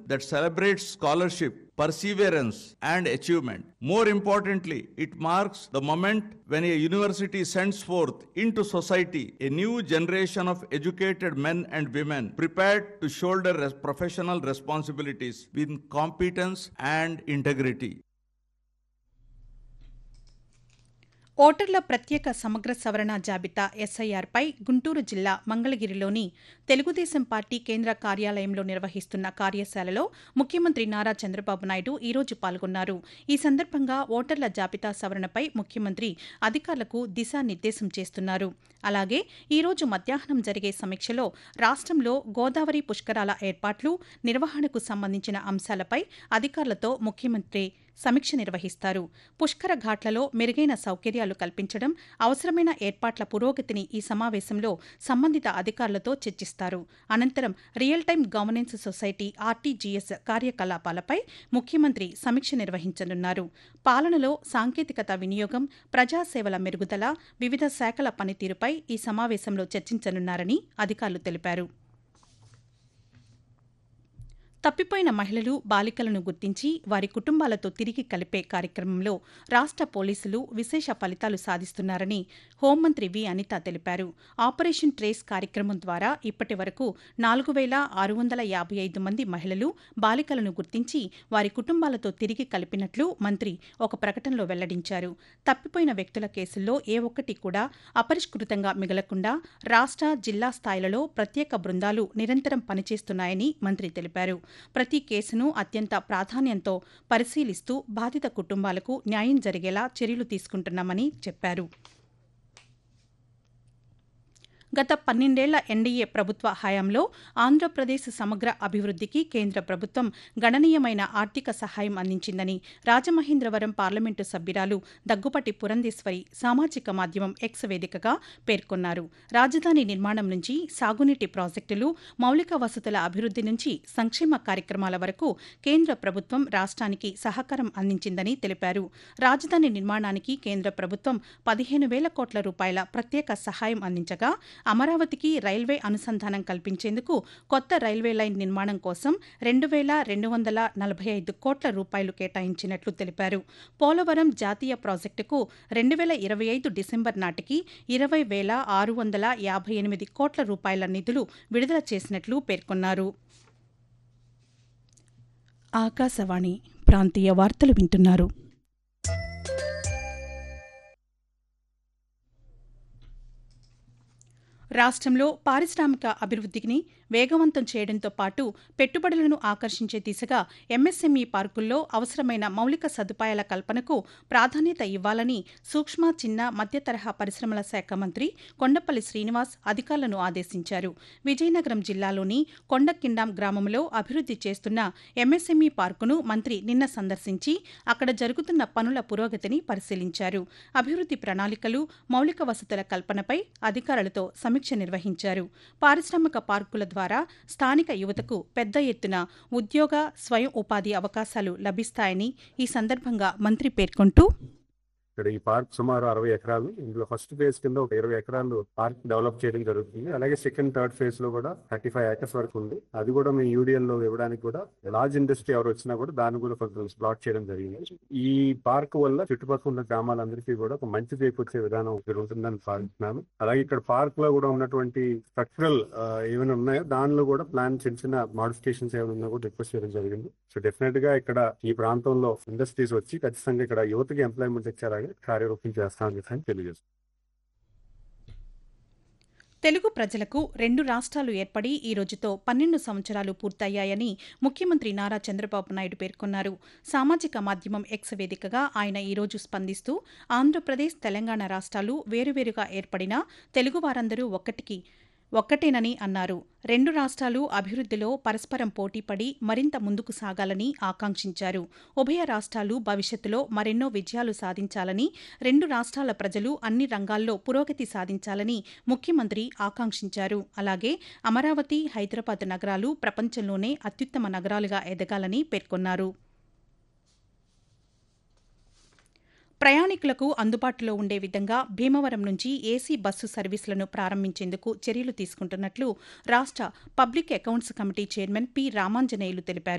that celebrates scholarship, perseverance, and achievement. More importantly, it marks the moment when a university sends forth into society a new generation of educated men and women prepared to shoulder res- professional responsibilities with competence and integrity. ఓటర్ల ప్రత్యేక సమగ్ర సవరణ జాబితా ఎస్ఐఆర్పై గుంటూరు జిల్లా మంగళగిరిలోని Telugu Desam party కేంద్ర కార్యాలయంలో నిర్వహిస్తున్న కార్యశాలలో ముఖ్యమంత్రి నారా చంద్రబాబు నాయుడు ఈరోజు పాల్గొన్నారు ఈ సందర్భంగా ఓటర్ల జాబితా సవరణపై ముఖ్యమంత్రి అధికారులకు దిశానిర్దేశం చేస్తున్నారు అలాగే ఈరోజు మధ్యాహ్నం జరిగే సమీక్షలో రాష్ట్రంలో గోదావరి పుష్కరాల ఏర్పాట్లు నిర్వహణకు సంబంధించిన అంశాలపై అధికారులతో ముఖ్యమంత్రి సమీక్ష నిర్వహిస్తారు పుష్కర ఘాట్లలో మెరుగైన సౌకర్యాలు కల్పించడం అవసరమైన ఏర్పాట్ల పురోగతిని ఈ సమావేశంలో సంబంధిత అధికారులతో చర్చిస్తారు అనంతరం real time governance society RTGS కార్యకలాపాలపై ముఖ్యమంత్రి సమీక్ష నిర్వహించనున్నారు పాలనలో సాంకేతికత వినియోగం ప్రజాసేవల మెరుగుదల వివిధ శాఖల పనితీరుపై ఈ సమావేశంలో చర్చించనున్నారని అధికారులు తెలిపారు తప్పిపోయిన మహిళలు బాలికలను గుర్తించి వారి కుటుంబాలతో తిరిగి కలిపే కార్యక్రమంలో రాష్ట్ర పోలీసులు విశేష ఫలితాలు సాధిస్తున్నారని హోంమంత్రి వి అనిత తెలిపారు ఆపరేషన్ ట్రేస్ కార్యక్రమం ద్వారా ఇప్పటి వరకు నాలుగు వేల ఆరు వందల యాభై ఐదు మంది మహిళలు బాలికలను గుర్తించి వారి కుటుంబాలతో తిరిగి కలిపినట్లు మంత్రి ఒక ప్రకటనలో వెల్లడించారు తప్పిపోయిన వ్యక్తుల కేసుల్లో ఏ ఒక్కటి కూడా అపరిష్కృతంగా మిగలకుండా రాష్ట్ర జిల్లా స్థాయిలలో ప్రత్యేక బృందాలు నిరంతరం పనిచేస్తున్నాయని మంత్రి తెలిపారు ప్రతి కేసును అత్యంత ప్రాధాన్యంతో పరిశీలిస్తూ బాధిత కుటుంబాలకు న్యాయం జరిగేలా చర్యలు తీసుకుంటున్నామని చెప్పారు గత పన్నెండేళ్ల ఎన్డీఏ ప్రభుత్వ హయాంలో ఆంధ్రప్రదేశ్ సమగ్ర అభివృద్ధికి కేంద్ర ప్రభుత్వం గణనీయమైన ఆర్థిక సహాయం అందించిందని రాజమహేంద్రవరం పార్లమెంటు సభ్యురాలు దగ్గుపటి పురంధేశ్వరి సామాజిక మాధ్యమం ఎక్స్ వేదికగా పేర్కొన్నారు రాజధాని నిర్మాణం నుంచి సాగునీటి ప్రాజెక్టులు మౌలిక వసతుల అభివృద్ధి నుంచి సంక్షేమ కార్యక్రమాల వరకు కేంద్ర ప్రభుత్వం రాష్ట్రానికి సహకారం అందించిందని తెలిపారు రాజధాని నిర్మాణానికి కేంద్ర ప్రభుత్వం పదిహేను వేల కోట్ల రూపాయల ప్రత్యేక సహాయం అందించగా అమరావతికి రైల్వే అనుసంధానం కల్పించేందుకు కొత్త రైల్వే లైన్ నిర్మాణం కోసం రెండు వేల రెండు వందల నలభై ఐదు కోట్ల రూపాయలు కేటాయించినట్లు తెలిపారు పోలవరం జాతీయ ప్రాజెక్టుకు రెండు వేల ఇరవై ఐదు డిసెంబర్ నాటికి ఇరవై వేల ఆరు వందల యాభై ఎనిమిది కోట్ల రూపాయల నిధులు విడుదల చేసినట్లు పేర్కొన్నారు ఆకాశవాణి ప్రాంతీయ వార్తలు వింటున్నారు రాష్ట్రంలో పారిశ్రామిక అభివృద్ధిని వేగవంతం చేయడంతో పాటు పెట్టుబడులను ఆకర్షించే దిశగా ఎంఎస్ఎంఈ పార్కుల్లో అవసరమైన మౌలిక సదుపాయాల కల్పనకు ప్రాధాన్యత ఇవ్వాలని సూక్ష్మ చిన్న మధ్య తరహా పరిశ్రమల శాఖ మంత్రి కొండపల్లి శ్రీనివాస్ అధికారులను ఆదేశించారు విజయనగరం జిల్లాలోని కొండకిండాం గ్రామంలో అభివృద్ధి చేస్తున్న ఎంఎస్ఎంఈ పార్కును మంత్రి నిన్న సందర్శించి అక్కడ జరుగుతున్న పనుల పురోగతిని పరిశీలించారు అభివృద్ధి ప్రణాళికలు మౌలిక వసతుల కల్పనపై అధికారులతో సమీక్ష నిర్వహించారు పారిశ్రామిక పార్కుల ద్వారా స్థానిక యువతకు పెద్ద ఎత్తున ఉద్యోగ స్వయం ఉపాధి అవకాశాలు లభిస్తాయని ఈ సందర్భంగా మంత్రి పేర్కొంటూ ఇక్కడ ఈ పార్క్ సుమారు అరవై ఎకరాలు ఇందులో ఫస్ట్ ఫేజ్ కింద ఒక ఇరవై ఎకరాలు పార్క్ డెవలప్ చేయడం జరుగుతుంది అలాగే సెకండ్ థర్డ్ ఫేజ్ లో కూడా థర్టీ ఫైవ్ ఏకర్స్ వరకు ఉంది అది కూడా మేము యూడిఎల్ లో ఇవ్వడానికి కూడా లార్జ్ ఇండస్ట్రీ ఎవరు వచ్చినా కూడా దాన్ని కూడా కొంచెం ప్లాట్ చేయడం జరిగింది ఈ పార్క్ వల్ల చుట్టుపక్కల ఉన్న గ్రామాలందరికీ కూడా ఒక మంచి చేకూర్చే విధానం జరుగుతుందని భావిస్తున్నాను అలాగే ఇక్కడ పార్క్ లో కూడా ఉన్నటువంటి స్ట్రక్చరల్ ఏమైనా ఉన్నాయో దానిలో కూడా ప్లాన్ చిన్న చిన్న మాడిఫికేషన్స్ ఏమైనా ఉన్నా కూడా రిక్వెస్ట్ చేయడం జరిగింది సో డెఫినెట్ గా ఇక్కడ ఈ ప్రాంతంలో ఇండస్ట్రీస్ వచ్చి ఖచ్చితంగా ఇక్కడ యువతకి ఎంప్లాయ్మెంట్ ఇచ్చేలాగా కార్యరూపం చేస్తామని చెప్పి తెలియజేస్తాం తెలుగు ప్రజలకు రెండు రాష్ట్రాలు ఏర్పడి ఈ రోజుతో పన్నెండు సంవత్సరాలు పూర్తయ్యాయని ముఖ్యమంత్రి నారా చంద్రబాబు నాయుడు పేర్కొన్నారు సామాజిక మాధ్యమం ఎక్స్ వేదికగా ఆయన ఈ రోజు స్పందిస్తూ ఆంధ్రప్రదేశ్ తెలంగాణ రాష్ట్రాలు వేరువేరుగా ఏర్పడినా తెలుగు వారందరూ ఒక్కటికి ఒక్కటేనని అన్నారు రెండు రాష్ట్రాలు అభివృద్ధిలో పరస్పరం పోటీపడి మరింత ముందుకు సాగాలని ఆకాంక్షించారు ఉభయ రాష్ట్రాలు భవిష్యత్తులో మరెన్నో విజయాలు సాధించాలని రెండు రాష్ట్రాల ప్రజలు అన్ని రంగాల్లో పురోగతి సాధించాలని ముఖ్యమంత్రి ఆకాంక్షించారు అలాగే అమరావతి హైదరాబాద్ నగరాలు ప్రపంచంలోనే అత్యుత్తమ నగరాలుగా ఎదగాలని పేర్కొన్నారు ప్రయాణికులకు అందుబాటులో ఉండే విధంగా భీమవరం నుంచి ఏసీ బస్సు సర్వీసులను ప్రారంభించేందుకు చర్యలు తీసుకుంటున్నట్లు రాష్ట్ర public accounts committee chairman P Ramanjaneyulu తెలిపారు